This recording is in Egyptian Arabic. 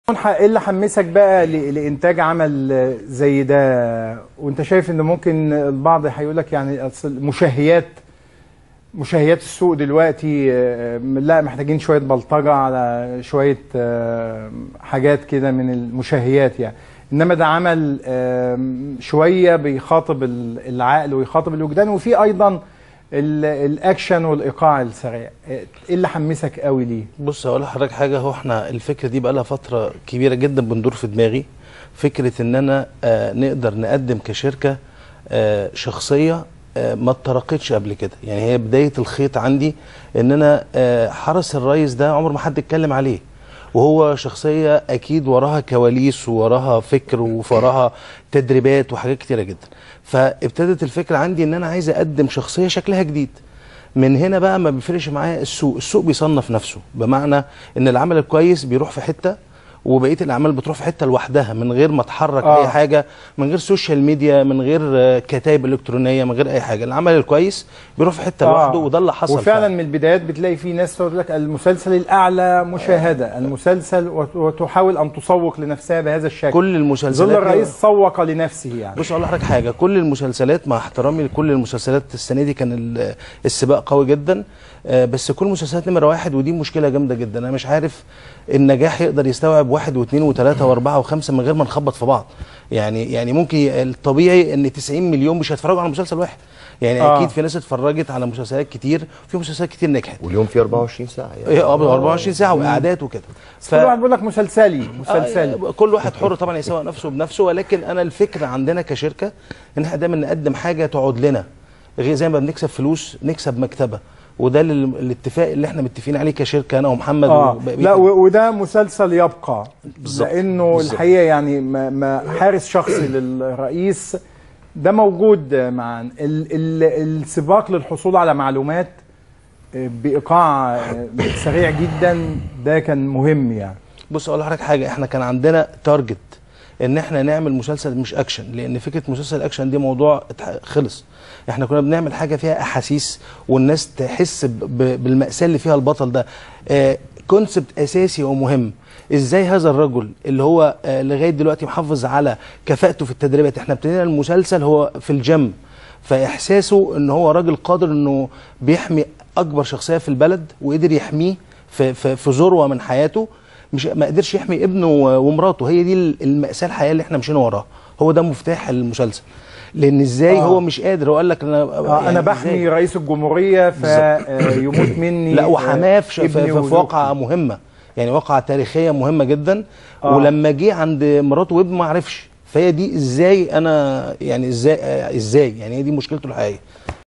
ايه اللي حمسك بقى ل- لانتاج عمل زي ده وانت شايف ان ممكن البعض هيقول لك يعني أصل مشاهيات مشاهيات السوق دلوقتي آه، لا محتاجين شويه بلطجه على شويه آه، حاجات كده من المشاهيات يعني انما ده عمل آم، شويه بيخاطب ال- العقل ويخاطب الوجدان وفي ايضا ال- الاكشن والايقاع السريع ايه اللي حمسك قوي ليه بص هقول لحضرتك حاجه هو احنا الفكره دي بقى لها فتره كبيره جدا بندور في دماغي فكره ان انا آه نقدر نقدم كشركه آه شخصيه آه ما اتطرقتش قبل كده يعني هي بدايه الخيط عندي ان انا آه حرس الرئيس ده عمر ما حد اتكلم عليه وهو شخصيه اكيد وراها كواليس وراها فكر ووراها تدريبات وحاجات كتيره جدا فابتدت الفكره عندي ان انا عايز اقدم شخصيه شكلها جديد من هنا بقى ما بيفرقش معايا السوق السوق بيصنف نفسه بمعنى ان العمل الكويس بيروح في حته وبقيه الاعمال بتروح في حته لوحدها من غير ما تحرك آه. اي حاجه من غير سوشيال ميديا من غير آه، كتائب الكترونيه من غير اي حاجه العمل الكويس بيروح في حته لوحده وده اللي حصل وفعلا من البدايات بتلاقي في ناس تقول لك المسلسل الاعلى مشاهده المسلسل وت- وتحاول ان تسوق لنفسها بهذا الشكل كل المسلسلات ظل الرئيس سوق لنفسه يعني بص اقول لحضرتك حاجه كل المسلسلات مع احترامي لكل المسلسلات السنه دي كان ال- السباق قوي جدا آه، بس كل المسلسلات نمره واحد ودي مشكله جامده جدا انا مش عارف النجاح يقدر يستوعب واحد واثنين وثلاثه واربعه وخمسه من غير ما نخبط في بعض يعني يعني ممكن ي- الطبيعي ان 90 مليون مش هيتفرجوا على مسلسل واحد يعني آه. آه. اكيد في ناس اتفرجت على مسلسلات كتير في مسلسلات كتير نجحت واليوم في 24 ساعه يعني إيه، اه 24 ساعه واعداد وكده كل واحد بيقول لك مسلسلي مسلسلي آه، كل واحد حر طبعا يسوق نفسه بنفسه ولكن انا الفكره عندنا كشركه ان احنا دايما نقدم حاجه تقعد لنا غير زي ما بنكسب فلوس نكسب مكتبه وده ال- الاتفاق اللي احنا متفقين عليه كشركه انا ومحمد اه وبقية لا و- وده مسلسل يبقى بالظبط. لانه بالظبط. الحقيقه يعني ما, ما حارس شخصي للرئيس ده موجود معانا ال- ال- السباق للحصول على معلومات آه، بايقاع آه، سريع جدا ده كان مهم يعني بص اقول لحضرتك حاجه احنا كان عندنا تارجت ان احنا نعمل مسلسل مش اكشن لان فكره مسلسل اكشن دي موضوع اتح- خلص احنا كنا بنعمل حاجه فيها احاسيس والناس تحس ب- ب- بالمأساة اللي فيها البطل ده آه كونسبت اساسي ومهم ازاي هذا الرجل اللي هو آه لغايه دلوقتي محافظ على كفاءته في التدريبات احنا ابتدينا المسلسل هو في الجيم فاحساسه ان هو راجل قادر انه بيحمي اكبر شخصيه في البلد وقدر يحميه في في, في ذروه من حياته مش ما قدرش يحمي ابنه و- ومراته هي دي ال- المأساة الحقيقيه اللي احنا مشينا وراها هو ده مفتاح المسلسل لان ازاي آه. هو مش قادر هو قال لك انا آه يعني انا بحمي إزاي؟ رئيس الجمهوريه فيموت مني لا وحماه في, ش- آه، في, ابني في, في وزوجتي. واقعه مهمه يعني واقعه تاريخيه مهمه جدا آه. آه. ولما جه عند مراته وابنه ما عرفش فهي دي ازاي انا يعني ازاي آه، ازاي يعني هي دي مشكلته الحقيقيه